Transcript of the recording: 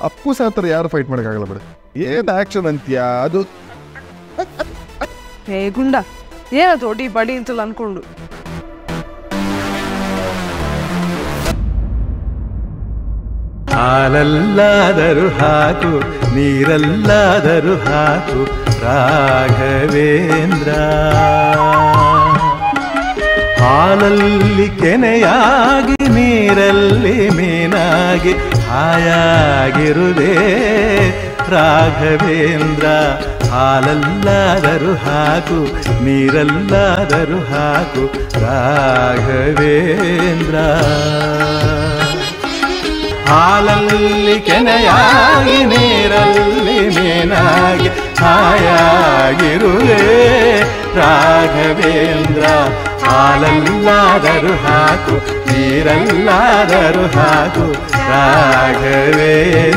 ಅಪ್ಪು ಸಹ ಹತ್ರ ಯಾರು ಫೈಟ್ ಮಾಡೋಕ್ಕಾಗಲ್ಲ ಬಿಡು ಏನು ಆ್ಯಕ್ಷನ್ ಅಂತೀಯಾ ಅದು ಹೇ ಗುಂಡ ಏನಾಯ್ತು ಒಡಿ ಬಡಿ ಅಂತಲ್ಲ ಅನ್ಕೊಂಡು ಹಾಲಲ್ಲಾದರೂ ಹಾಕು ನೀರಲ್ಲಾದರೂ ಹಾಕು ರಾಘವೇಂದ್ರ ಹಾಲಲ್ಲಿ ಕೆನೆಯಾಗಿ ನೀರಲ್ಲಿ ಮೀನಾಗಿ ಹಾಯಾಗಿರುವೆ ರಾಘವೇಂದ್ರ ಹಾಲಲ್ಲಾದರೂ ಹಾಕು ನೀರಲ್ಲಾದರೂ ಹಾಕು ರಾಘವೇಂದ್ರ ಹಾಲಲ್ಲಿ ಕೆನೆಯಾಗಿ ನೀರಲ್ಲಿ ಮೀನಾಗಿ ಹಾಯಾಗಿರುವೆ ರಾಘವೇಂದ್ರ ಹಾಲಲ್ಲಾದರೂ ಹಾಕು ನೀರಲ್ಲಾದರೂ ಹಾಕು ರಾಘವೇಂದ್ರ